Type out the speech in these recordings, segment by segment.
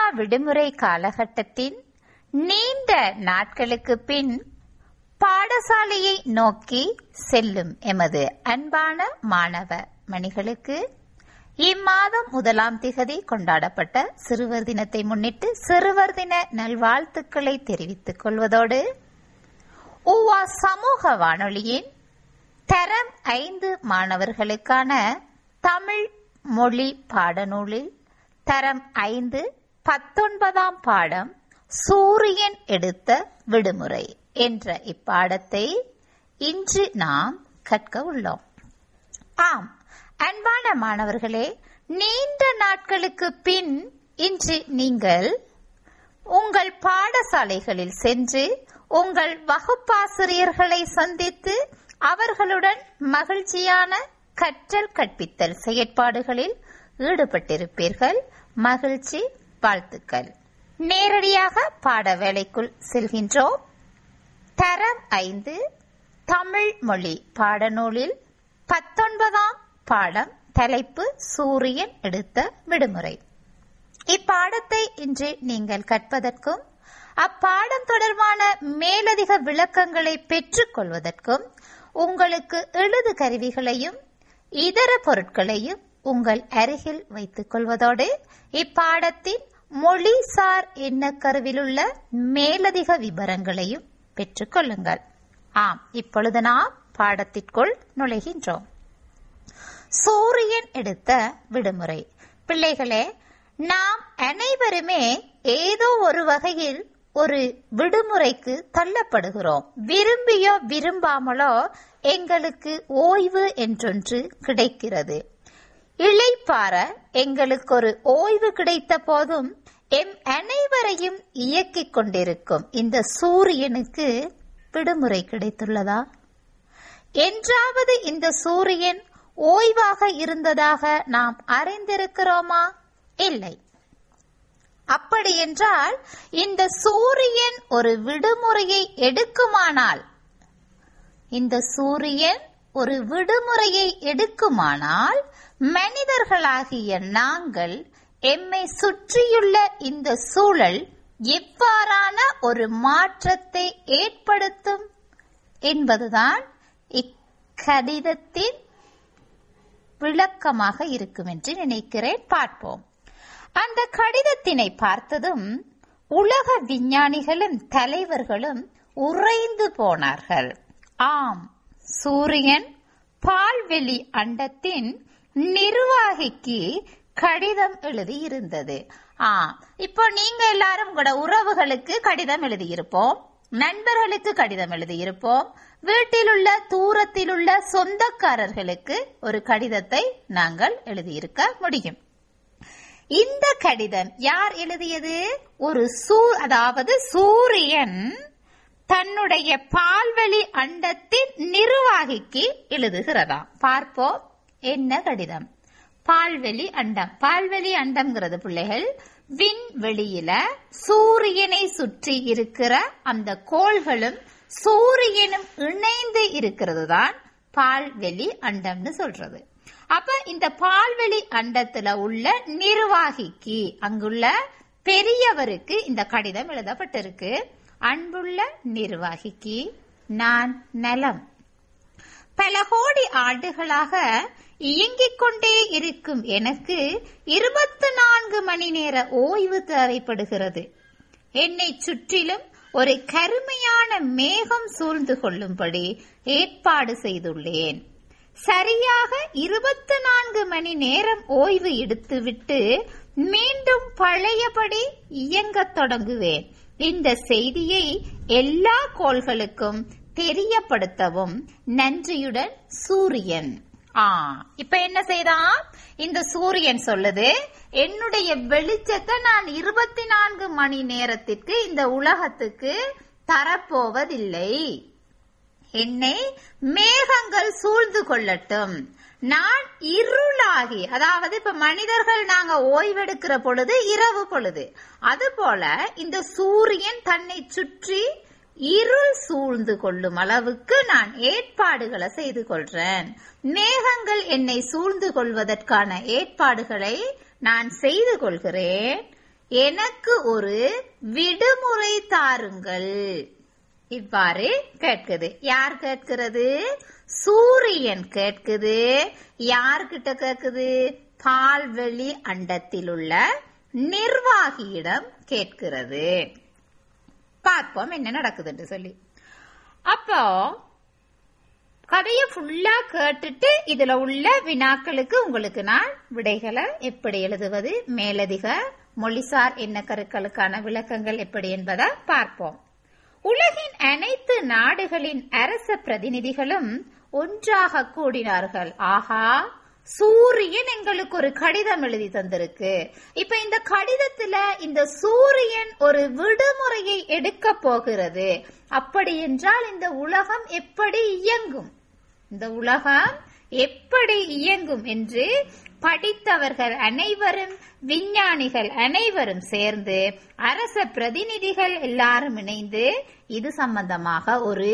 விடுமுறை காலகட்டத்தின் நீண்ட நாட்களுக்கு பின் பாடசாலையை நோக்கி செல்லும் எமது அன்பான மாணவ மணிகளுக்கு இம்மாதம் முதலாம் திகதி கொண்டாடப்பட்ட சிறுவர் தினத்தை முன்னிட்டு சிறுவர் தின நல்வாழ்த்துக்களை தெரிவித்துக் கொள்வதோடு உவா சமூக வானொலியின் தரம் ஐந்து மாணவர்களுக்கான தமிழ் மொழி பாடநூலில் தரம் ஐந்து பத்தொன்பதாம் பாடம் சூரியன் எடுத்த விடுமுறை என்ற இப்பாடத்தை இன்று நாம் கற்க உள்ளோம் ஆம் அன்பான மாணவர்களே நீண்ட நாட்களுக்கு பின் இன்று நீங்கள் உங்கள் பாடசாலைகளில் சென்று உங்கள் வகுப்பாசிரியர்களை சந்தித்து அவர்களுடன் மகிழ்ச்சியான கற்றல் கற்பித்தல் செயற்பாடுகளில் ஈடுபட்டிருப்பீர்கள் மகிழ்ச்சி வாழ்த்துக்கள் நேரடியாக பாட வேலைக்குள் செல்கின்றோம் தரம் ஐந்து தமிழ் மொழி பாடநூலில் பத்தொன்பதாம் பாடம் தலைப்பு சூரியன் எடுத்த விடுமுறை இப்பாடத்தை இன்று நீங்கள் கற்பதற்கும் அப்பாடம் தொடர்பான மேலதிக விளக்கங்களை பெற்றுக் கொள்வதற்கும் உங்களுக்கு எழுது கருவிகளையும் இதர பொருட்களையும் உங்கள் அருகில் வைத்துக் கொள்வதோடு இப்பாடத்தின் மொழிசார் எண்ணக்கருவிலுள்ள மேலதிக விவரங்களையும் பெற்றுக் கொள்ளுங்கள் ஆம் இப்பொழுது நாம் பாடத்திற்குள் நுழைகின்றோம் சூரியன் எடுத்த விடுமுறை பிள்ளைகளே நாம் அனைவருமே ஏதோ ஒரு வகையில் ஒரு விடுமுறைக்கு தள்ளப்படுகிறோம் விரும்பியோ விரும்பாமலோ எங்களுக்கு ஓய்வு என்றொன்று கிடைக்கிறது இளைப்பார எங்களுக்கு ஒரு ஓய்வு கிடைத்த போதும் எம் அனைவரையும் இயக்கிக் கொண்டிருக்கும் இந்த சூரியனுக்கு விடுமுறை கிடைத்துள்ளதா என்றாவது இந்த சூரியன் ஓய்வாக இருந்ததாக நாம் அறிந்திருக்கிறோமா இல்லை அப்படி என்றால் இந்த சூரியன் ஒரு விடுமுறையை எடுக்குமானால் இந்த சூரியன் ஒரு விடுமுறையை எடுக்குமானால் மனிதர்களாகிய நாங்கள் எம்மை சுற்றியுள்ள இந்த சூழல் எவ்வாறான ஒரு மாற்றத்தை ஏற்படுத்தும் என்பதுதான் இக்கடிதத்தின் விளக்கமாக இருக்கும் என்று நினைக்கிறேன் பார்ப்போம் அந்த கடிதத்தினை பார்த்ததும் உலக விஞ்ஞானிகளும் தலைவர்களும் உறைந்து போனார்கள் ஆம் சூரியன் பால்வெளி அண்டத்தின் நிர்வாகிக்கு கடிதம் எழுதி இருந்தது ஆ இப்போ நீங்க எல்லாரும் கூட உறவுகளுக்கு கடிதம் எழுதியிருப்போம் நண்பர்களுக்கு கடிதம் எழுதியிருப்போம் வீட்டில் உள்ள தூரத்தில் உள்ள சொந்தக்காரர்களுக்கு ஒரு கடிதத்தை நாங்கள் எழுதியிருக்க முடியும் இந்த கடிதம் யார் எழுதியது ஒரு சூ அதாவது சூரியன் தன்னுடைய பால்வெளி அண்டத்தின் நிர்வாகிக்கு எழுதுகிறதா பார்ப்போம் என்ன கடிதம் பால்வெளி அண்டம் பால்வெளி அண்டம்ங்கிறது பிள்ளைகள் விண்வெளியில சூரியனை சுற்றி இருக்கிற அந்த கோள்களும் சூரியனும் இணைந்து இருக்கிறது தான் பால்வெளி அண்டம்னு சொல்றது அப்ப இந்த பால்வெளி அண்டத்துல உள்ள நிர்வாகிக்கு அங்குள்ள பெரியவருக்கு இந்த கடிதம் எழுதப்பட்டிருக்கு அன்புள்ள நிர்வாகிக்கு நான் நலம் பல கோடி ஆண்டுகளாக இயங்கிக் கொண்டே இருக்கும் எனக்கு இருபத்தி நான்கு மணி நேர ஓய்வு தேவைப்படுகிறது என்னை சுற்றிலும் ஒரு கருமையான மேகம் சூழ்ந்து கொள்ளும்படி ஏற்பாடு செய்துள்ளேன் சரியாக இருபத்தி நான்கு மணி நேரம் ஓய்வு எடுத்துவிட்டு மீண்டும் பழையபடி இயங்கத் தொடங்குவேன் இந்த செய்தியை எல்லா கோள்களுக்கும் தெரியப்படுத்தவும் நன்றியுடன் சூரியன் ஆ இப்ப என்ன செய்தான் இந்த சூரியன் சொல்லுது என்னுடைய வெளிச்சத்தை நான் இருபத்தி நான்கு மணி நேரத்திற்கு இந்த உலகத்துக்கு தரப்போவதில்லை என்னை மேகங்கள் சூழ்ந்து கொள்ளட்டும் நான் இருளாகி அதாவது இப்ப மனிதர்கள் நாங்க ஓய்வெடுக்கிற பொழுது இரவு பொழுது அதுபோல இந்த சூரியன் தன்னை சுற்றி இருள் சூழ்ந்து கொள்ளும் அளவுக்கு நான் ஏற்பாடுகளை செய்து கொள்றேன் மேகங்கள் என்னை சூழ்ந்து கொள்வதற்கான ஏற்பாடுகளை நான் செய்து கொள்கிறேன் எனக்கு ஒரு விடுமுறை தாருங்கள் இவ்வாறு கேட்குது யார் கேட்கிறது சூரியன் கேட்குது யார்கிட்ட கேட்குது பால்வெளி அண்டத்தில் உள்ள நிர்வாகியிடம் கேட்கிறது பார்ப்போம் என்ன நடக்குதுன்னு சொல்லி அப்போ கதையை ஃபுல்லா கேட்டுட்டு இதுல உள்ள வினாக்களுக்கு உங்களுக்கு நான் விடைகளை எப்படி எழுதுவது மேலதிக மொழிசார் என்ன கருக்களுக்கான விளக்கங்கள் எப்படி என்பதை பார்ப்போம் உலகின் அனைத்து நாடுகளின் அரச பிரதிநிதிகளும் ஒன்றாக கூடினார்கள் ஆஹா சூரியன் எங்களுக்கு ஒரு கடிதம் எழுதி தந்திருக்கு இப்ப இந்த கடிதத்துல இந்த சூரியன் ஒரு விடுமுறையை எடுக்க போகிறது அப்படி என்றால் இந்த உலகம் எப்படி இயங்கும் இந்த உலகம் எப்படி இயங்கும் என்று படித்தவர்கள் அனைவரும் விஞ்ஞானிகள் அனைவரும் சேர்ந்து அரச பிரதிநிதிகள் எல்லாரும் இணைந்து இது சம்பந்தமாக ஒரு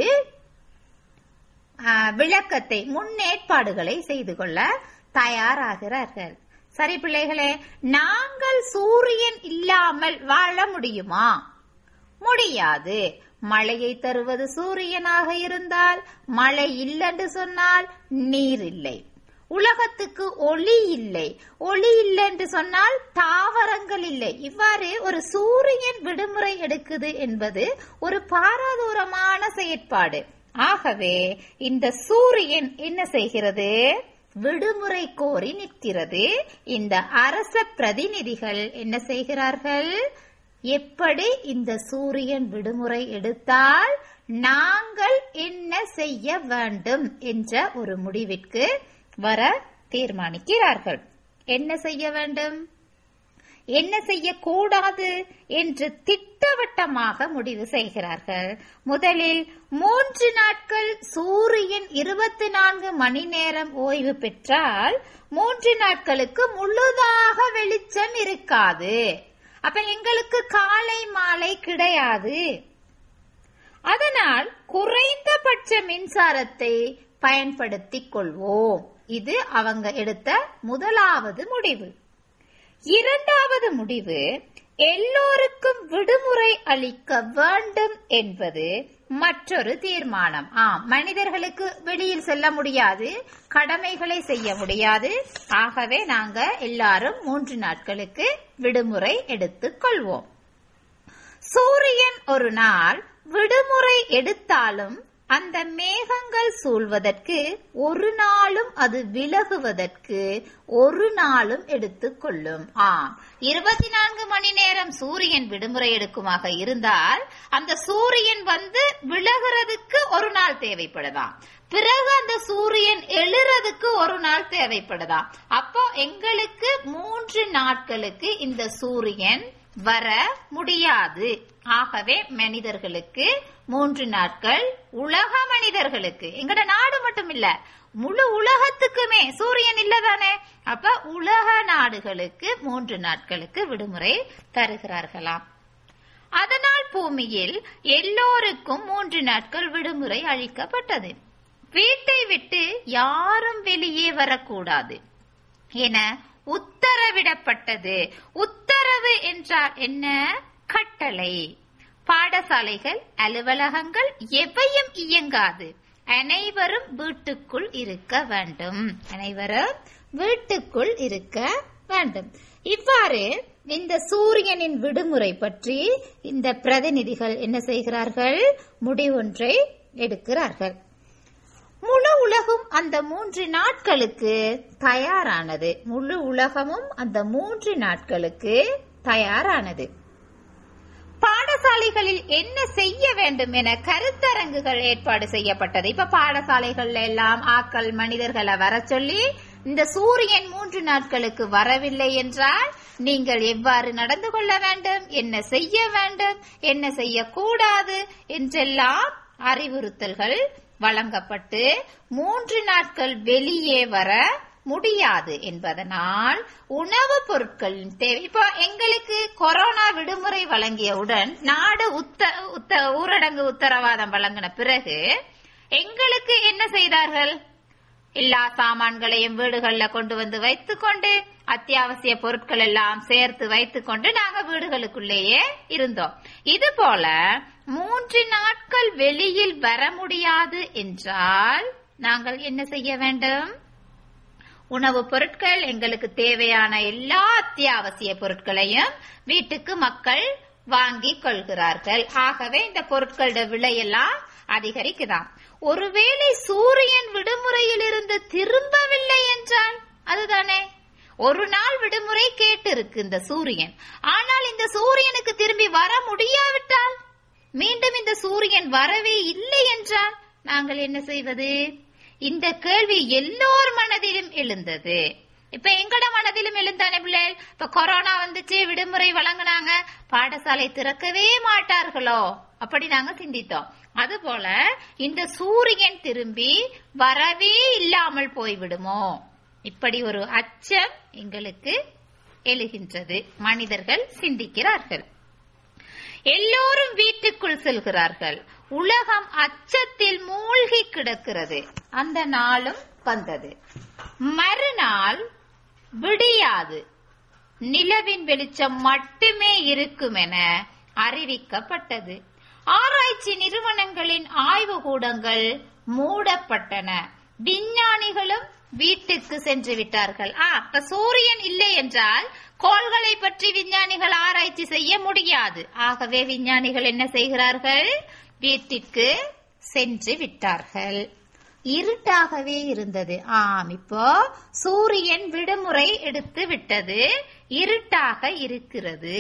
விளக்கத்தை முன்னேற்பாடுகளை செய்து கொள்ள தயாராகிறார்கள் சரி பிள்ளைகளே நாங்கள் சூரியன் இல்லாமல் வாழ முடியுமா முடியாது மழையை தருவது சூரியனாக இருந்தால் மழை இல்லைன்னு சொன்னால் நீர் இல்லை உலகத்துக்கு ஒளி இல்லை ஒளி இல்லை என்று சொன்னால் தாவரங்கள் இல்லை இவ்வாறு ஒரு சூரியன் விடுமுறை எடுக்குது என்பது ஒரு பாரதூரமான செயற்பாடு ஆகவே இந்த சூரியன் என்ன செய்கிறது விடுமுறை கோரி நிற்கிறது இந்த அரச பிரதிநிதிகள் என்ன செய்கிறார்கள் எப்படி இந்த சூரியன் விடுமுறை எடுத்தால் நாங்கள் என்ன செய்ய வேண்டும் என்ற ஒரு முடிவிற்கு வர தீர்மானிக்கிறார்கள் என்ன செய்ய வேண்டும் என்ன செய்யக்கூடாது என்று திட்டவட்டமாக முடிவு செய்கிறார்கள் முதலில் மூன்று நாட்கள் சூரியன் இருபத்தி நான்கு மணி நேரம் ஓய்வு பெற்றால் மூன்று நாட்களுக்கு முழுதாக வெளிச்சம் இருக்காது அப்ப எங்களுக்கு காலை மாலை கிடையாது அதனால் குறைந்தபட்ச மின்சாரத்தை பயன்படுத்திக் கொள்வோம் இது அவங்க எடுத்த முதலாவது முடிவு இரண்டாவது முடிவு எல்லோருக்கும் விடுமுறை அளிக்க வேண்டும் என்பது மற்றொரு தீர்மானம் ஆம் மனிதர்களுக்கு வெளியில் செல்ல முடியாது கடமைகளை செய்ய முடியாது ஆகவே நாங்க எல்லாரும் மூன்று நாட்களுக்கு விடுமுறை எடுத்துக் கொள்வோம் சூரியன் ஒரு நாள் விடுமுறை எடுத்தாலும் அந்த மேகங்கள் சூழ்வதற்கு ஒரு நாளும் அது விலகுவதற்கு ஒரு நாளும் எடுத்துக்கொள்ளும் ஆம் இருபத்தி நான்கு மணி நேரம் சூரியன் விடுமுறை எடுக்குமாக இருந்தால் அந்த சூரியன் வந்து விலகிறதுக்கு ஒரு நாள் தேவைப்படுதாம் பிறகு அந்த சூரியன் எழுறதுக்கு ஒரு நாள் தேவைப்படுதாம் அப்போ எங்களுக்கு மூன்று நாட்களுக்கு இந்த சூரியன் வர முடியாது ஆகவே மனிதர்களுக்கு மூன்று நாட்கள் உலக மனிதர்களுக்கு எங்கட நாடு மட்டும் இல்ல முழு உலகத்துக்குமே சூரியன் இல்லதானே அப்ப உலக நாடுகளுக்கு மூன்று நாட்களுக்கு விடுமுறை தருகிறார்களாம் அதனால் பூமியில் எல்லோருக்கும் மூன்று நாட்கள் விடுமுறை அளிக்கப்பட்டது வீட்டை விட்டு யாரும் வெளியே வரக்கூடாது என உத்தரவிடப்பட்டது உத்தரவு என்றால் என்ன கட்டளை பாடசாலைகள் அலுவலகங்கள் எவையும் இயங்காது அனைவரும் வீட்டுக்குள் இருக்க வேண்டும் அனைவரும் வீட்டுக்குள் இருக்க வேண்டும் இவ்வாறு இந்த சூரியனின் விடுமுறை பற்றி இந்த பிரதிநிதிகள் என்ன செய்கிறார்கள் முடிவொன்றை எடுக்கிறார்கள் முழு உலகம் அந்த மூன்று நாட்களுக்கு தயாரானது முழு உலகமும் அந்த மூன்று நாட்களுக்கு தயாரானது பாடசாலைகளில் என்ன செய்ய வேண்டும் என கருத்தரங்குகள் ஏற்பாடு செய்யப்பட்டது இப்ப பாடசாலைகள்ல எல்லாம் ஆக்கள் மனிதர்களை வர சொல்லி இந்த சூரியன் மூன்று நாட்களுக்கு வரவில்லை என்றால் நீங்கள் எவ்வாறு நடந்து கொள்ள வேண்டும் என்ன செய்ய வேண்டும் என்ன செய்யக்கூடாது என்றெல்லாம் அறிவுறுத்தல்கள் வழங்கப்பட்டு மூன்று நாட்கள் வெளியே வர முடியாது என்பதனால் உணவுப் பொருட்களின் தேவை இப்போ எங்களுக்கு கொரோனா விடுமுறை வழங்கியவுடன் நாடு உத்த உத்த ஊரடங்கு உத்தரவாதம் வழங்கின பிறகு எங்களுக்கு என்ன செய்தார்கள் எல்லா சாமான்களையும் வீடுகள்ல கொண்டு வந்து வைத்துக்கொண்டு அத்தியாவசிய பொருட்கள் எல்லாம் சேர்த்து வைத்துக்கொண்டு நாங்க வீடுகளுக்குள்ளேயே இருந்தோம் இது போல மூன்று நாட்கள் வெளியில் வர முடியாது என்றால் நாங்கள் என்ன செய்ய வேண்டும் உணவுப் பொருட்கள் எங்களுக்கு தேவையான எல்லா அத்தியாவசிய பொருட்களையும் வீட்டுக்கு மக்கள் வாங்கி கொள்கிறார்கள் ஆகவே இந்த பொருட்களோட விலையெல்லாம் அதிகரிக்குதாம் ஒருவேளை சூரியன் விடுமுறையில் இருந்து திரும்பவில்லை என்றால் அதுதானே ஒரு நாள் விடுமுறை கேட்டு இருக்கு இந்த சூரியன் ஆனால் இந்த சூரியனுக்கு திரும்பி வர முடியாவிட்டால் மீண்டும் இந்த சூரியன் வரவே இல்லை என்றால் நாங்கள் என்ன செய்வது இந்த கேள்வி எல்லோர் மனதிலும் எழுந்தது இப்ப எங்கட மனதிலும் எழுந்தானே பிள்ளைகள் இப்ப கொரோனா வந்துச்சு விடுமுறை வழங்கினாங்க பாடசாலை திறக்கவே மாட்டார்களோ அப்படி நாங்க சிந்தித்தோம் அதுபோல இந்த சூரியன் திரும்பி வரவே இல்லாமல் போய்விடுமோ இப்படி ஒரு அச்சம் எங்களுக்கு எழுகின்றது மனிதர்கள் சிந்திக்கிறார்கள் எல்லோரும் வீட்டுக்குள் செல்கிறார்கள் உலகம் அச்சத்தில் மூழ்கி கிடக்கிறது அந்த நாளும் வந்தது மறுநாள் விடியாது நிலவின் வெளிச்சம் மட்டுமே இருக்கும் என அறிவிக்கப்பட்டது ஆராய்ச்சி நிறுவனங்களின் ஆய்வு கூடங்கள் மூடப்பட்டன விஞ்ஞானிகளும் வீட்டுக்கு சென்று விட்டார்கள் ஆ அப்ப சூரியன் இல்லை என்றால் கோள்களை பற்றி விஞ்ஞானிகள் ஆராய்ச்சி செய்ய முடியாது ஆகவே விஞ்ஞானிகள் என்ன செய்கிறார்கள் வீட்டிற்கு சென்று விட்டார்கள் இருட்டாகவே இருந்தது ஆம் இப்போ சூரியன் விடுமுறை எடுத்து விட்டது இருட்டாக இருக்கிறது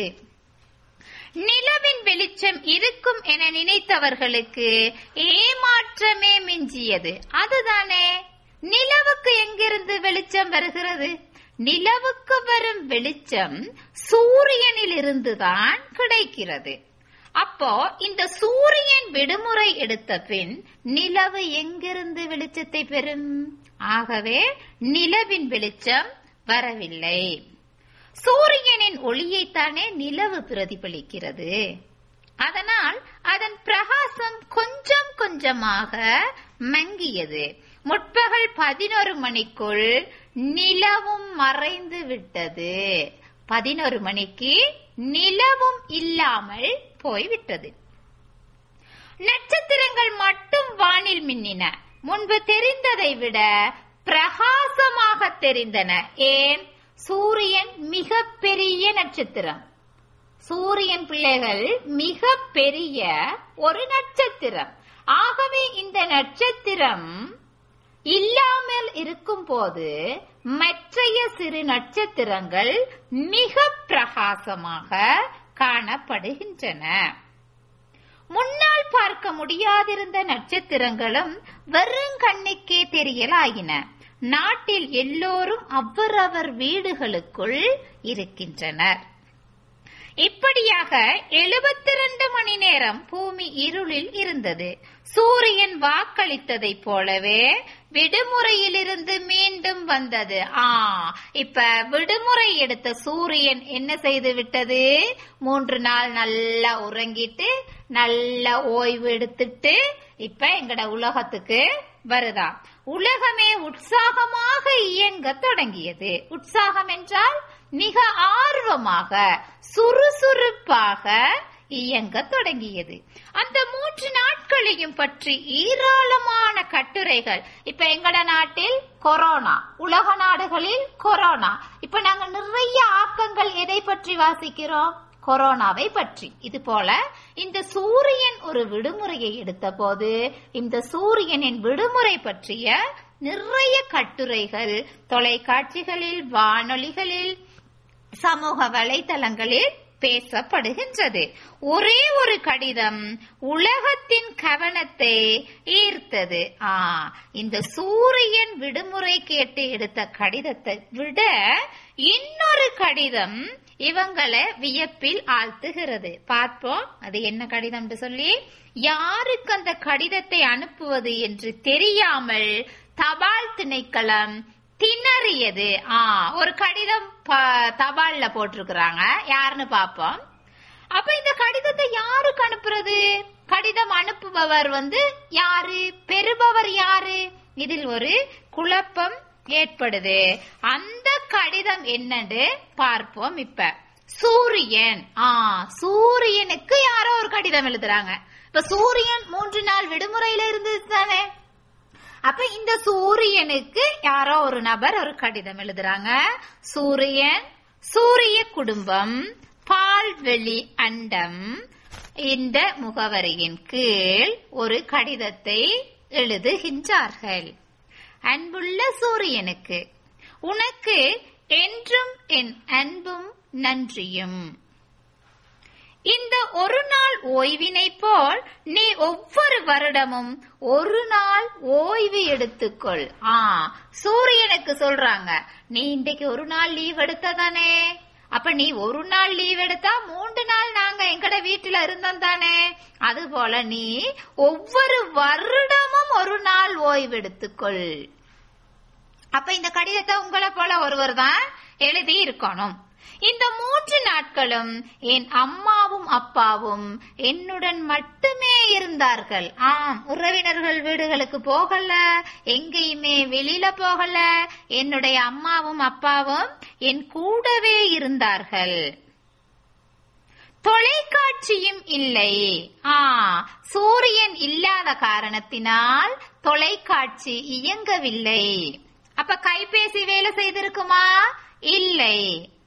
நிலவின் வெளிச்சம் இருக்கும் என நினைத்தவர்களுக்கு ஏமாற்றமே மிஞ்சியது அதுதானே நிலவுக்கு எங்கிருந்து வெளிச்சம் வருகிறது நிலவுக்கு வரும் வெளிச்சம் சூரியனில் இருந்துதான் கிடைக்கிறது அப்போ இந்த சூரியன் விடுமுறை எடுத்த பின் நிலவு எங்கிருந்து வெளிச்சத்தை பெறும் ஆகவே நிலவின் வெளிச்சம் வரவில்லை சூரியனின் ஒளியைத்தானே நிலவு பிரதிபலிக்கிறது அதனால் அதன் பிரகாசம் கொஞ்சம் கொஞ்சமாக மங்கியது முற்பகல் பதினொரு மணிக்குள் நிலவும் மறைந்து விட்டது பதினொரு மணிக்கு நிலவும் இல்லாமல் போய்விட்டது நட்சத்திரங்கள் மட்டும் வானில் மின்னின முன்பு தெரிந்ததை விட பிரகாசமாக தெரிந்தன ஏன் சூரியன் மிக பெரிய நட்சத்திரம் சூரியன் பிள்ளைகள் மிக பெரிய ஒரு நட்சத்திரம் ஆகவே இந்த நட்சத்திரம் இல்லாமல் இருக்கும் போது மற்றைய சிறு நட்சத்திரங்கள் மிக பிரகாசமாக காணப்படுகின்றன முன்னால் பார்க்க முடியாதிருந்த நட்சத்திரங்களும் வெறும் கண்ணுக்கே தெரியலாயின நாட்டில் எல்லோரும் அவரவர் வீடுகளுக்குள் இருக்கின்றனர் இப்படியாக எழுபத்தி ரெண்டு மணி நேரம் பூமி இருளில் இருந்தது சூரியன் வாக்களித்ததைப் போலவே விடுமுறையிலிருந்து மீண்டும் வந்தது ஆ இப்ப விடுமுறை எடுத்த சூரியன் என்ன செய்து விட்டது மூன்று நாள் நல்லா உறங்கிட்டு நல்ல ஓய்வு எடுத்துட்டு இப்ப எங்கட உலகத்துக்கு வருதா உலகமே உற்சாகமாக இயங்க தொடங்கியது உற்சாகம் என்றால் மிக ஆர்வமாக சுறுசுறுப்பாக இயங்க தொடங்கியது அந்த மூன்று நாட்களையும் பற்றி ஏராளமான கட்டுரைகள் இப்ப எங்கட நாட்டில் கொரோனா உலக நாடுகளில் கொரோனா இப்ப நாங்க நிறைய ஆக்கங்கள் எதை பற்றி வாசிக்கிறோம் கொரோனாவை பற்றி இது போல இந்த சூரியன் ஒரு விடுமுறையை எடுத்த போது இந்த சூரியனின் விடுமுறை பற்றிய நிறைய கட்டுரைகள் தொலைக்காட்சிகளில் வானொலிகளில் சமூக வலைதளங்களில் பேசப்படுகின்றது ஒரே ஒரு கடிதம் உலகத்தின் கவனத்தை ஈர்த்தது ஆ இந்த சூரியன் விடுமுறை கேட்டு எடுத்த கடிதத்தை விட இன்னொரு கடிதம் இவங்களை வியப்பில் ஆழ்த்துகிறது பார்ப்போம் அது என்ன கடிதம் சொல்லி யாருக்கு அந்த கடிதத்தை அனுப்புவது என்று தெரியாமல் தபால் திணைக்களம் திணறியது ஆ ஒரு கடிதம் தபால்ல போட்டிருக்கிறாங்க யாருன்னு பாப்போம் அப்ப இந்த கடிதத்தை யாருக்கு அனுப்புறது கடிதம் அனுப்புபவர் வந்து யாரு பெறுபவர் யாரு இதில் ஒரு குழப்பம் ஏற்படுது அந்த கடிதம் என்னன்னு பார்ப்போம் இப்ப சூரியன் ஆ சூரியனுக்கு யாரோ ஒரு கடிதம் எழுதுறாங்க இப்ப சூரியன் மூன்று நாள் விடுமுறையில இருந்தது தானே அப்ப இந்த சூரியனுக்கு யாரோ ஒரு நபர் ஒரு கடிதம் எழுதுறாங்க சூரியன் சூரிய குடும்பம் பால்வெளி அண்டம் இந்த முகவரியின் கீழ் ஒரு கடிதத்தை எழுதுகின்றார்கள் அன்புள்ள சூரியனுக்கு உனக்கு என்றும் என் அன்பும் நன்றியும் இந்த ஒரு நாள் ஓய்வினை போல் நீ ஒவ்வொரு வருடமும் ஒரு நாள் ஓய்வு எடுத்துக்கொள் ஆ சூரியனுக்கு சொல்றாங்க நீ இன்றைக்கு ஒரு நாள் லீவ் எடுத்ததானே அப்ப நீ ஒரு நாள் லீவ் எடுத்தா மூன்று நாள் நாங்க எங்கட வீட்டுல இருந்தோம் தானே அது போல நீ ஒவ்வொரு வருடமும் ஒரு நாள் ஓய்வு எடுத்துக்கொள் அப்ப இந்த கடிதத்தை உங்களை போல ஒருவர் தான் எழுதி இருக்கணும் இந்த மூன்று நாட்களும் என் அம்மாவும் அப்பாவும் என்னுடன் மட்டுமே இருந்தார்கள் ஆம் உறவினர்கள் வீடுகளுக்கு போகல எங்கேயுமே வெளியில போகல என்னுடைய அம்மாவும் அப்பாவும் என் கூடவே இருந்தார்கள் தொலைக்காட்சியும் இல்லை ஆ சூரியன் இல்லாத காரணத்தினால் தொலைக்காட்சி இயங்கவில்லை அப்ப கைபேசி வேலை செய்திருக்குமா இல்லை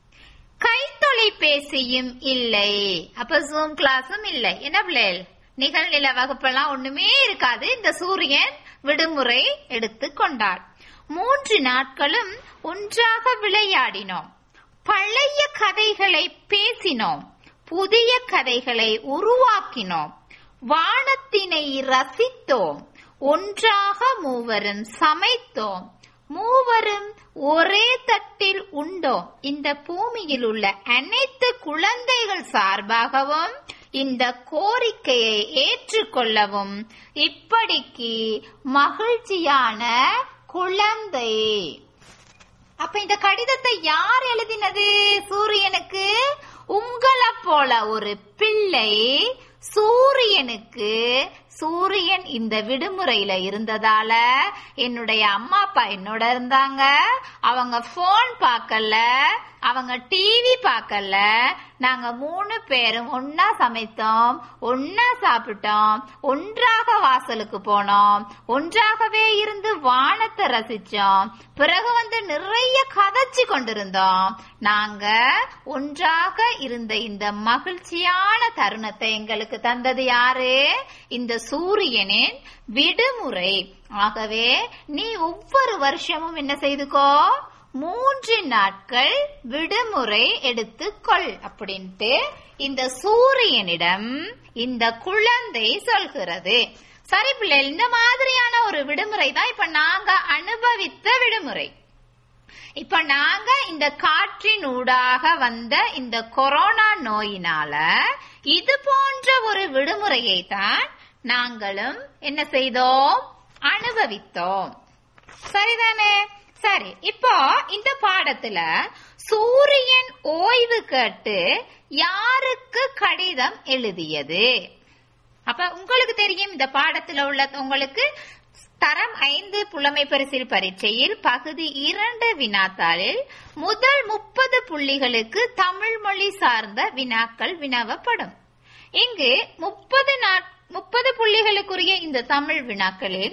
கைத்தொலைபேசியும் இல்லை அப்ப ஜூம் கிளாஸும் இல்லை என்ன பிள்ளைகள் நிகழ்நில வகுப்பெல்லாம் ஒண்ணுமே இருக்காது இந்த சூரியன் விடுமுறை எடுத்து கொண்டார் மூன்று நாட்களும் ஒன்றாக விளையாடினோம் பழைய கதைகளை பேசினோம் புதிய கதைகளை உருவாக்கினோம் வானத்தினை ரசித்தோம் ஒன்றாக மூவரும் சமைத்தோம் மூவரும் ஒரே தட்டில் உண்டோம் இந்த பூமியில் உள்ள அனைத்து குழந்தைகள் சார்பாகவும் இந்த கோரிக்கையை ஏற்றுக்கொள்ளவும் இப்படிக்கு மகிழ்ச்சியான குழந்தை அப்ப இந்த கடிதத்தை யார் எழுதினது சூரியனுக்கு உங்களை போல ஒரு பிள்ளை சூரியனுக்கு சூரியன் இந்த விடுமுறையில இருந்ததால என்னுடைய அம்மா அப்பா என்னோட இருந்தாங்க அவங்க போன் பார்க்கல அவங்க டிவி பார்க்கல நாங்க மூணு பேரும் ஒன்னா சமைத்தோம் ஒன்னா சாப்பிட்டோம் ஒன்றாக வாசலுக்கு போனோம் ஒன்றாகவே இருந்து வானத்தை ரசிச்சோம் பிறகு வந்து நிறைய கதைச்சு கொண்டிருந்தோம் நாங்க ஒன்றாக இருந்த இந்த மகிழ்ச்சியான தருணத்தை எங்களுக்கு தந்தது யாரு இந்த சூரியனின் விடுமுறை ஆகவே நீ ஒவ்வொரு வருஷமும் என்ன செய்துக்கோ மூன்று நாட்கள் விடுமுறை எடுத்துக்கொள் அப்படின்ட்டு இந்த சூரியனிடம் இந்த குழந்தை சொல்கிறது சரி பிள்ளை இந்த மாதிரியான ஒரு விடுமுறை தான் இப்ப நாங்க அனுபவித்த விடுமுறை இப்ப நாங்க இந்த காற்றின் ஊடாக வந்த இந்த கொரோனா நோயினால இது போன்ற ஒரு விடுமுறையை தான் நாங்களும் என்ன செய்தோம் அனுபவித்தோம் சரிதானே சரி இப்போ இந்த பாடத்துல சூரியன் ஓய்வு கேட்டு யாருக்கு கடிதம் எழுதியது அப்ப உங்களுக்கு தெரியும் இந்த பாடத்துல உள்ள உங்களுக்கு தரம் ஐந்து புலமை பரிசில் பரீட்சையில் பகுதி இரண்டு வினாத்தாளில் முதல் முப்பது புள்ளிகளுக்கு தமிழ் மொழி சார்ந்த வினாக்கள் வினவப்படும் இங்கு முப்பது முப்பது புள்ளிகளுக்குரிய இந்த தமிழ் வினாக்களில்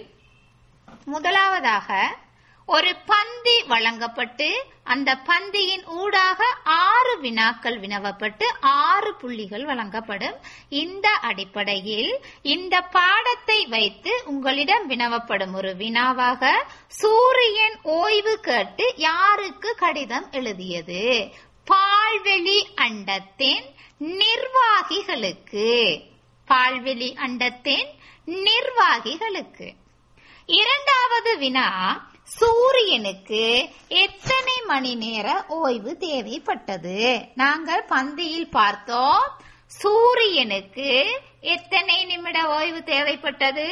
முதலாவதாக ஒரு பந்தி வழங்கப்பட்டு அந்த பந்தியின் ஊடாக ஆறு வினாக்கள் வினவப்பட்டு ஆறு புள்ளிகள் வழங்கப்படும் இந்த அடிப்படையில் இந்த பாடத்தை வைத்து உங்களிடம் வினவப்படும் ஒரு வினாவாக சூரியன் ஓய்வு கேட்டு யாருக்கு கடிதம் எழுதியது பால்வெளி அண்டத்தின் நிர்வாகிகளுக்கு பால்வெளி அண்டத்தின் நிர்வாகிகளுக்கு இரண்டாவது வினா சூரியனுக்கு எத்தனை மணி நேர ஓய்வு தேவைப்பட்டது நாங்கள் பந்தியில் பார்த்தோம் சூரியனுக்கு எத்தனை நிமிட ஓய்வு தேவைப்பட்டது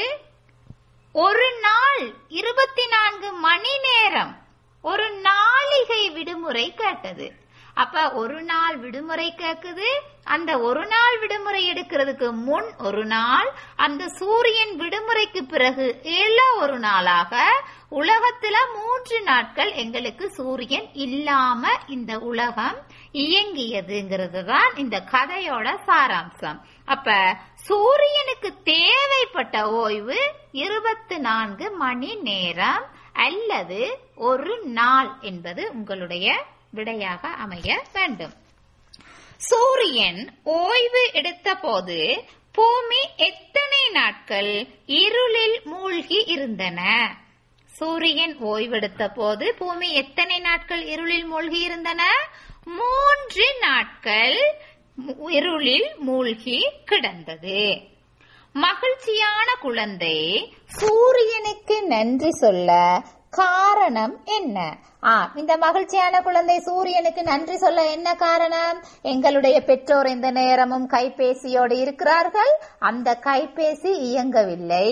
ஒரு நாள் இருபத்தி நான்கு மணி நேரம் ஒரு நாளிகை விடுமுறை கேட்டது அப்ப ஒரு நாள் விடுமுறை கேக்குது அந்த ஒரு நாள் விடுமுறை எடுக்கிறதுக்கு முன் ஒரு நாள் அந்த சூரியன் விடுமுறைக்கு பிறகு ஏழ ஒரு நாளாக உலகத்துல மூன்று நாட்கள் எங்களுக்கு சூரியன் இல்லாம இந்த உலகம் இயங்கியதுங்கிறது தான் இந்த கதையோட சாராம்சம் அப்ப சூரியனுக்கு தேவைப்பட்ட ஓய்வு இருபத்தி நான்கு மணி நேரம் அல்லது ஒரு நாள் என்பது உங்களுடைய விடையாக அமைய வேண்டும் சூரியன் ஓய்வு எடுத்த போது பூமி எத்தனை நாட்கள் இருளில் மூழ்கி இருந்தன சூரியன் ஓய்வெடுத்த போது பூமி எத்தனை நாட்கள் இருளில் மூழ்கி இருந்தன மூன்று நாட்கள் இருளில் மூழ்கி கிடந்தது மகிழ்ச்சியான குழந்தை சூரியனுக்கு நன்றி சொல்ல காரணம் என்ன ஆ இந்த மகிழ்ச்சியான குழந்தை சூரியனுக்கு நன்றி சொல்ல என்ன காரணம் எங்களுடைய பெற்றோர் இந்த நேரமும் கைபேசியோடு இருக்கிறார்கள் அந்த கைபேசி இயங்கவில்லை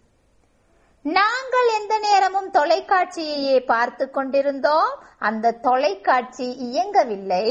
நாங்கள் எந்த நேரமும் தொலைக்காட்சியையே பார்த்து கொண்டிருந்தோம் அந்த தொலைக்காட்சி இயங்கவில்லை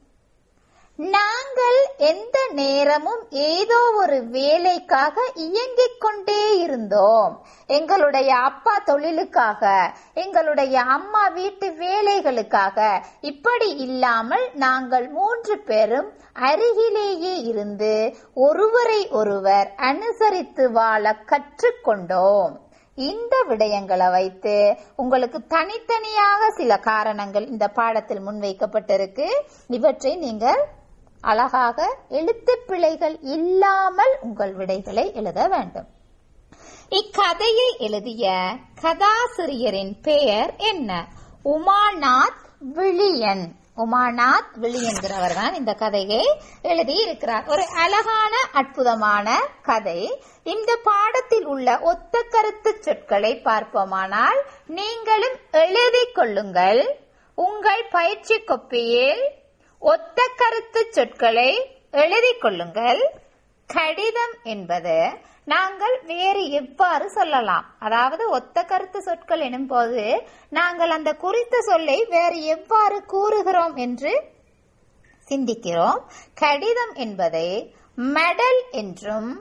நாங்கள் எந்த நேரமும் ஏதோ ஒரு வேலைக்காக இயங்கிக் கொண்டே இருந்தோம் எங்களுடைய அப்பா தொழிலுக்காக எங்களுடைய அம்மா வீட்டு வேலைகளுக்காக இப்படி இல்லாமல் நாங்கள் மூன்று பேரும் அருகிலேயே இருந்து ஒருவரை ஒருவர் அனுசரித்து வாழ கற்றுக்கொண்டோம் இந்த விடயங்களை வைத்து உங்களுக்கு தனித்தனியாக சில காரணங்கள் இந்த பாடத்தில் முன்வைக்கப்பட்டிருக்கு இவற்றை நீங்கள் அழகாக எழுத்து பிழைகள் இல்லாமல் உங்கள் விடைகளை எழுத வேண்டும் இக்கதையை எழுதிய கதாசிரியரின் பெயர் என்ன உமாநாத் விழியன் உமாநாத் விழியன்கிறவர் தான் இந்த கதையை எழுதி இருக்கிறார் ஒரு அழகான அற்புதமான கதை இந்த பாடத்தில் உள்ள ஒத்த கருத்து சொற்களை பார்ப்போமானால் நீங்களும் எழுதிக் கொள்ளுங்கள் உங்கள் பயிற்சி கொப்பியில் ஒத்த கருத்து சொற்களை எழுதிக் கொள்ளுங்கள் கடிதம் என்பது நாங்கள் வேறு எவ்வாறு சொல்லலாம் அதாவது ஒத்த கருத்து சொற்கள் எனும் போது நாங்கள் அந்த குறித்த சொல்லை வேறு எவ்வாறு கூறுகிறோம் என்று சிந்திக்கிறோம் கடிதம் என்பதை மெடல் என்றும்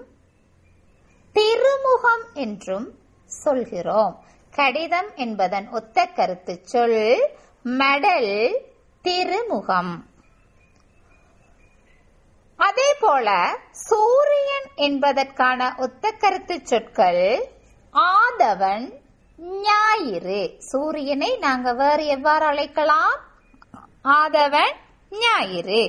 திருமுகம் என்றும் சொல்கிறோம் கடிதம் என்பதன் ஒத்த கருத்து சொல் மெடல் திருமுகம் அதே போல சூரியன் என்பதற்கான ஒத்த கருத்து சொற்கள் ஆதவன் ஞாயிறு சூரியனை நாங்க வேறு எவ்வாறு அழைக்கலாம் ஆதவன் ஞாயிறு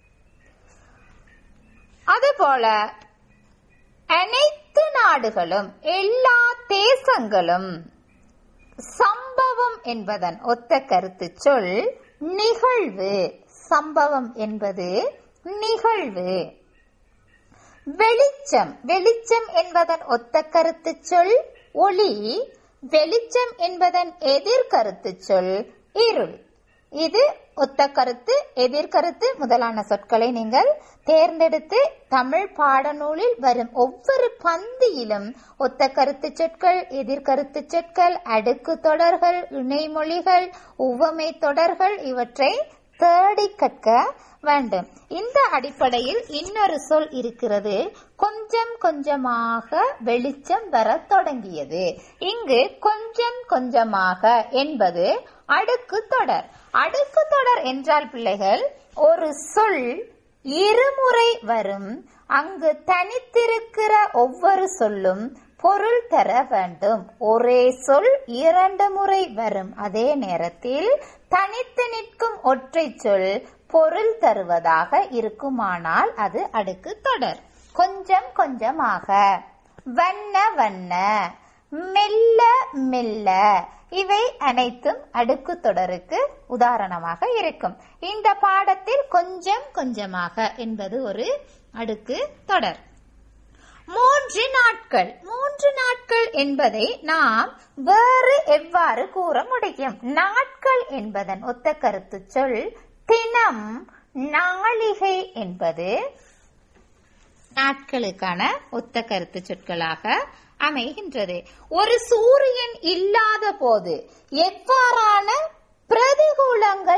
அதுபோல அனைத்து நாடுகளும் எல்லா தேசங்களும் சம்பவம் என்பதன் ஒத்த கருத்து சொல் நிகழ்வு சம்பவம் என்பது நிகழ்வு வெளிச்சம் வெளிச்சம் என்பதன் ஒத்த கருத்து சொல் ஒளி வெளிச்சம் என்பதன் எதிர்கருத்து சொல் இருள் இது ஒத்த கருத்து எதிர்கருத்து முதலான சொற்களை நீங்கள் தேர்ந்தெடுத்து தமிழ் பாடநூலில் வரும் ஒவ்வொரு பந்தியிலும் ஒத்த கருத்து சொற்கள் எதிர்கருத்து சொற்கள் அடுக்கு தொடர்கள் இணைமொழிகள் உவமை தொடர்கள் இவற்றை தேடி கற்க வேண்டும் இந்த அடிப்படையில் இன்னொரு சொல் இருக்கிறது கொஞ்சம் கொஞ்சமாக வெளிச்சம் வர தொடங்கியது இங்கு கொஞ்சம் கொஞ்சமாக என்பது அடுக்கு தொடர் அடுக்கு தொடர் என்றால் பிள்ளைகள் ஒரு சொல் இருமுறை வரும் அங்கு தனித்திருக்கிற ஒவ்வொரு சொல்லும் பொருள் தர வேண்டும் ஒரே சொல் இரண்டு முறை வரும் அதே நேரத்தில் தனித்து நிற்கும் ஒற்றை சொல் பொருள் தருவதாக இருக்குமானால் அது அடுக்கு தொடர் கொஞ்சம் கொஞ்சமாக வண்ண வண்ண மெல்ல மெல்ல இவை அனைத்தும் அடுக்கு தொடருக்கு உதாரணமாக இருக்கும் இந்த பாடத்தில் கொஞ்சம் கொஞ்சமாக என்பது ஒரு அடுக்கு தொடர் மூன்று நாட்கள் மூன்று நாட்கள் என்பதை நாம் வேறு எவ்வாறு கூற முடியும் நாட்கள் என்பதன் ஒத்த கருத்து சொல் தினம் நாளிகை என்பது நாட்களுக்கான ஒத்த கருத்து சொற்களாக அமைகின்றது ஒரு சூரியன் இல்லாத போது எவ்வாறான பிரதிகூலங்கள்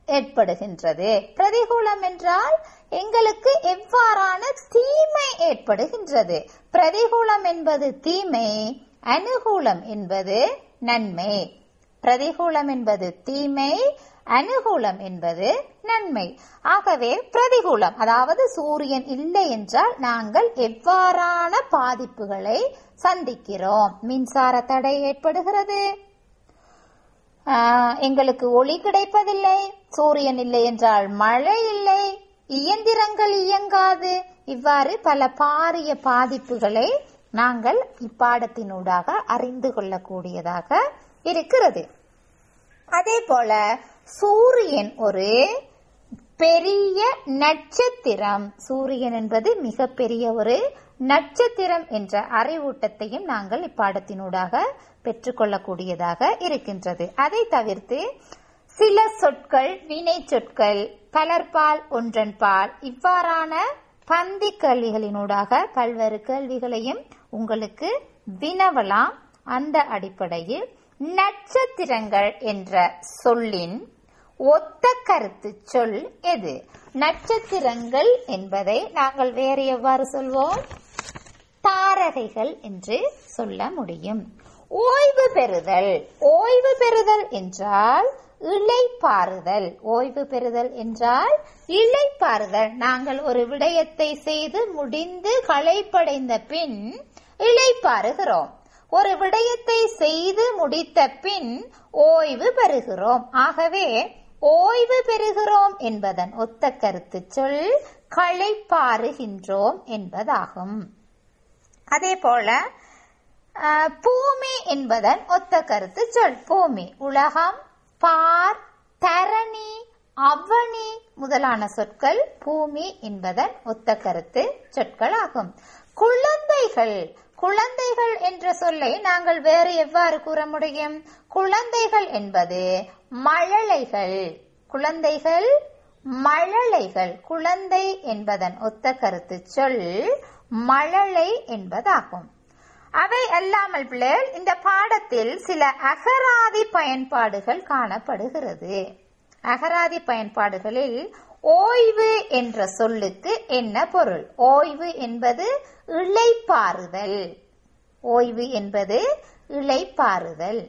ஏற்படுகின்றது பிரதிகூலம் என்றால் எங்களுக்கு எவ்வாறான தீமை ஏற்படுகின்றது பிரதிகூலம் என்பது தீமை அனுகூலம் என்பது நன்மை பிரதிகூலம் என்பது தீமை அனுகூலம் என்பது நன்மை ஆகவே பிரதிகூலம் அதாவது சூரியன் இல்லை என்றால் நாங்கள் எவ்வாறான பாதிப்புகளை சந்திக்கிறோம் மின்சார தடை ஏற்படுகிறது ஆஹ், எங்களுக்கு ஒளி கிடைப்பதில்லை சூரியன் இல்லை என்றால் மழை இல்லை இயந்திரங்கள் இயங்காது இவ்வாறு பல பாரிய பாதிப்புகளை நாங்கள் இப்பாடத்தினூடாக அறிந்து கொள்ளக்கூடியதாக இருக்கிறது அதே போல சூரியன் ஒரு பெரிய நட்சத்திரம் சூரியன் என்பது மிகப்பெரிய ஒரு நட்சத்திரம் என்ற அறிவூட்டத்தையும் நாங்கள் இப்பாடத்தினூடாக பெற்றுக்கொள்ளக்கூடியதாக இருக்கின்றது அதை தவிர்த்து சில சொற்கள் வினை சொற்கள் பலர்பால் ஒன்றன்பால் இவ்வாறான பந்தி கேள்விகளினூடாக பல்வேறு கேள்விகளையும் உங்களுக்கு வினவலாம் அந்த அடிப்படையில் நட்சத்திரங்கள் என்ற சொல்லின் ஒத்த கருத்து சொல் எது நட்சத்திரங்கள் என்பதை நாங்கள் வேறு எவ்வாறு சொல்வோம் தாரகைகள் என்று சொல்ல முடியும் ஓய்வு பெறுதல் ஓய்வு பெறுதல் என்றால் இளைப்பாறுதல் ஓய்வு பெறுதல் என்றால் இளைப்பாறுதல் நாங்கள் ஒரு விடயத்தை செய்து முடிந்து களைப்படைந்த பின் இளைப்பாறுகிறோம் ஒரு விடயத்தை செய்து முடித்த பின் ஓய்வு பெறுகிறோம் ஆகவே ஓய்வு பெறுகிறோம் என்பதன் ஒத்த கருத்து சொல் களைப்பாறுகின்றோம் என்பதாகும் அதே போல அஹ், பூமி என்பதன் ஒத்த கருத்து சொல் பூமி உலகம் பார் தரணி அவனி முதலான சொற்கள் பூமி என்பதன் ஒத்த கருத்து சொற்கள் ஆகும் குழந்தைகள் குழந்தைகள் என்ற சொல்லை நாங்கள் வேறு எவ்வாறு கூற முடியும் குழந்தைகள் என்பது மழலைகள் குழந்தைகள் மழலைகள் குழந்தை என்பதன் ஒத்த கருத்து சொல் மழலை என்பதாகும் அவை அல்லாமல் பிள்ளைகள் இந்த பாடத்தில் சில அகராதி பயன்பாடுகள் காணப்படுகிறது அகராதி பயன்பாடுகளில் ஓய்வு என்ற சொல்லுக்கு என்ன பொருள் ஓய்வு என்பது இளைப்பாறுதல் ஓய்வு என்பது இளைப்பாறுதல்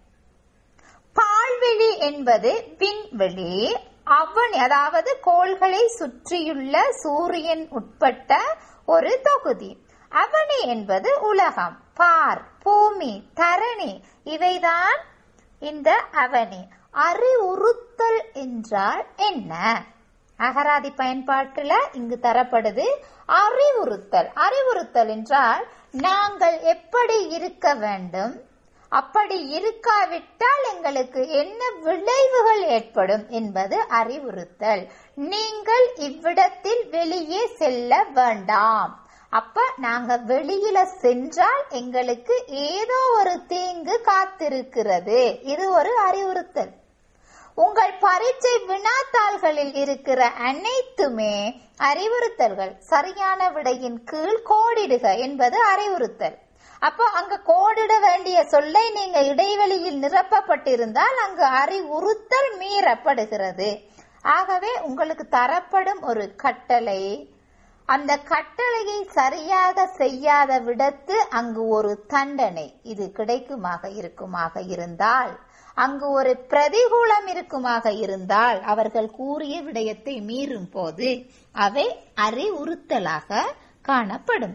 பால்வெளி என்பது விண்வெளி அவனி அதாவது கோள்களை சுற்றியுள்ள சூரியன் உட்பட்ட ஒரு தொகுதி அவனி என்பது உலகம் பார் பூமி தரணி இவைதான் இந்த அவனி அறிவுறுத்தல் என்றால் என்ன அகராதி பயன்பாட்டுல இங்கு தரப்படுது அறிவுறுத்தல் அறிவுறுத்தல் என்றால் நாங்கள் எப்படி இருக்க வேண்டும் அப்படி இருக்காவிட்டால் எங்களுக்கு என்ன விளைவுகள் ஏற்படும் என்பது அறிவுறுத்தல் நீங்கள் இவ்விடத்தில் வெளியே செல்ல வேண்டாம் அப்ப நாங்க வெளியில சென்றால் எங்களுக்கு ஏதோ ஒரு தீங்கு காத்திருக்கிறது இது ஒரு அறிவுறுத்தல் உங்கள் பரீட்சை வினாத்தாள்களில் இருக்கிற அனைத்துமே அறிவுறுத்தல்கள் சரியான விடையின் கீழ் கோடிடுக என்பது அறிவுறுத்தல் அப்போ அங்க கோடிட வேண்டிய சொல்லை நீங்க இடைவெளியில் நிரப்பப்பட்டிருந்தால் அங்கு அறிவுறுத்தல் மீறப்படுகிறது ஆகவே உங்களுக்கு தரப்படும் ஒரு கட்டளை அந்த கட்டளையை சரியாக செய்யாத விடத்து அங்கு ஒரு தண்டனை இது கிடைக்குமாக இருக்குமாக இருந்தால் அங்கு ஒரு பிரதிகூலம் இருக்குமாக இருந்தால் அவர்கள் கூறிய விடயத்தை மீறும் போது அவை அறிவுறுத்தலாக காணப்படும்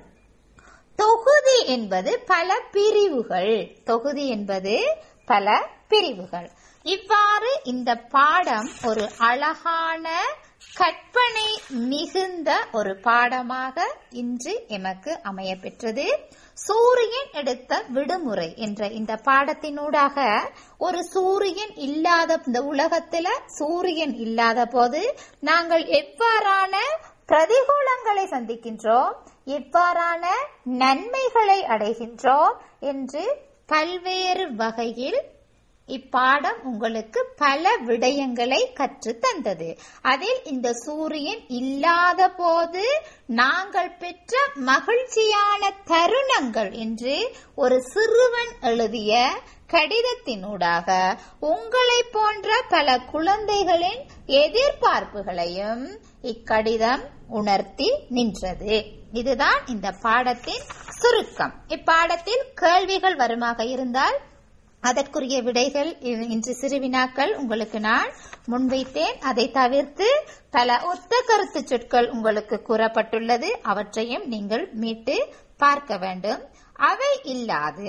தொகுதி என்பது பல பிரிவுகள் தொகுதி என்பது பல பிரிவுகள் இவ்வாறு இந்த பாடம் ஒரு அழகான கற்பனை மிகுந்த ஒரு பாடமாக இன்று எமக்கு அமைய பெற்றது சூரியன் எடுத்த விடுமுறை என்ற இந்த பாடத்தினூடாக ஒரு சூரியன் இல்லாத இந்த உலகத்துல சூரியன் இல்லாத போது நாங்கள் எவ்வாறான பிரதிகூலங்களை சந்திக்கின்றோம் எவ்வாறான நன்மைகளை அடைகின்றோம் என்று பல்வேறு வகையில் இப்பாடம் உங்களுக்கு பல விடயங்களை கற்று தந்தது அதில் இந்த சூரியன் இல்லாத போது நாங்கள் பெற்ற மகிழ்ச்சியான தருணங்கள் என்று ஒரு சிறுவன் எழுதிய கடிதத்தினூடாக உங்களை போன்ற பல குழந்தைகளின் எதிர்பார்ப்புகளையும் இக்கடிதம் உணர்த்தி நின்றது இதுதான் இந்த பாடத்தின் சுருக்கம் இப்பாடத்தில் கேள்விகள் வருமாக இருந்தால் அதற்குரிய விடைகள் இன்று சிறுவினாக்கள் உங்களுக்கு நான் முன்வைத்தேன் அதை தவிர்த்து பல ஒத்த கருத்து சொற்கள் உங்களுக்கு கூறப்பட்டுள்ளது அவற்றையும் நீங்கள் மீட்டு பார்க்க வேண்டும் அவை இல்லாது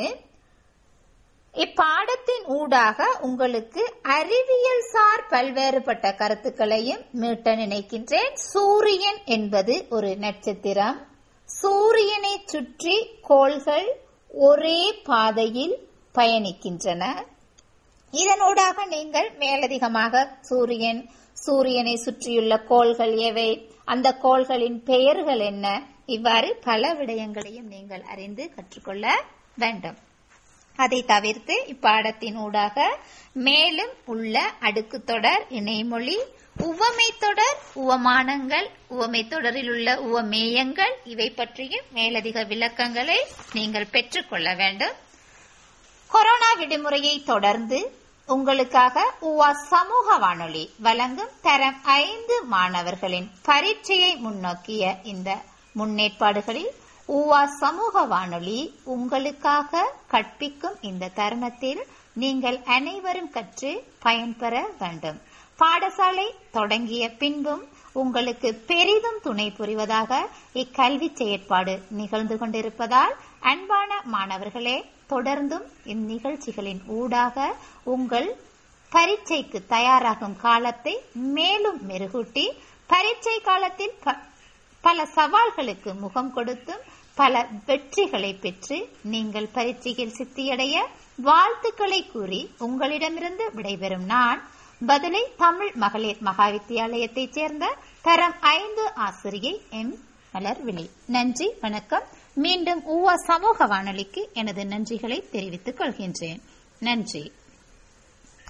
இப்பாடத்தின் ஊடாக உங்களுக்கு அறிவியல் சார் பல்வேறுபட்ட கருத்துக்களையும் மீட்ட நினைக்கின்றேன் சூரியன் என்பது ஒரு நட்சத்திரம் சூரியனை சுற்றி கோள்கள் ஒரே பாதையில் பயணிக்கின்றன இதனூடாக நீங்கள் மேலதிகமாக சூரியன் சூரியனை சுற்றியுள்ள கோள்கள் எவை அந்த கோள்களின் பெயர்கள் என்ன இவ்வாறு பல விடயங்களையும் நீங்கள் அறிந்து கற்றுக்கொள்ள வேண்டும் அதை தவிர்த்து இப்பாடத்தின் ஊடாக மேலும் உள்ள அடுக்கு தொடர் இணைமொழி உவமை தொடர் உவமானங்கள் உவமை தொடரில் உள்ள உவமேயங்கள் இவை பற்றியும் மேலதிக விளக்கங்களை நீங்கள் பெற்றுக்கொள்ள வேண்டும் கொரோனா விடுமுறையை தொடர்ந்து உங்களுக்காக உவா சமூக வானொலி வழங்கும் தரம் ஐந்து மாணவர்களின் பரீட்சையை முன்னோக்கிய இந்த முன்னேற்பாடுகளில் உவா சமூக வானொலி உங்களுக்காக கற்பிக்கும் இந்த தருணத்தில் நீங்கள் அனைவரும் கற்று பயன்பெற வேண்டும் பாடசாலை தொடங்கிய பின்பும் உங்களுக்கு பெரிதும் துணை புரிவதாக இக்கல்வி செயற்பாடு நிகழ்ந்து கொண்டிருப்பதால் அன்பான மாணவர்களே தொடர்ந்தும் இந்நிகழ்ச்சிகளின் ஊடாக உங்கள் பரீட்சைக்கு தயாராகும் காலத்தை மேலும் மெருகூட்டி பரீட்சை காலத்தில் பல சவால்களுக்கு முகம் கொடுத்தும் பல வெற்றிகளை பெற்று நீங்கள் பரீட்சையில் சித்தியடைய வாழ்த்துக்களை கூறி உங்களிடமிருந்து விடைபெறும் நான் பதிலை தமிழ் மகளிர் மகா வித்தியாலயத்தைச் சேர்ந்த தரம் ஐந்து ஆசிரியை எம் மலர்விழி நன்றி வணக்கம் மீண்டும் ஊவா சமூக வானொலிக்கு எனது நன்றிகளை தெரிவித்துக் கொள்கின்றேன் நன்றி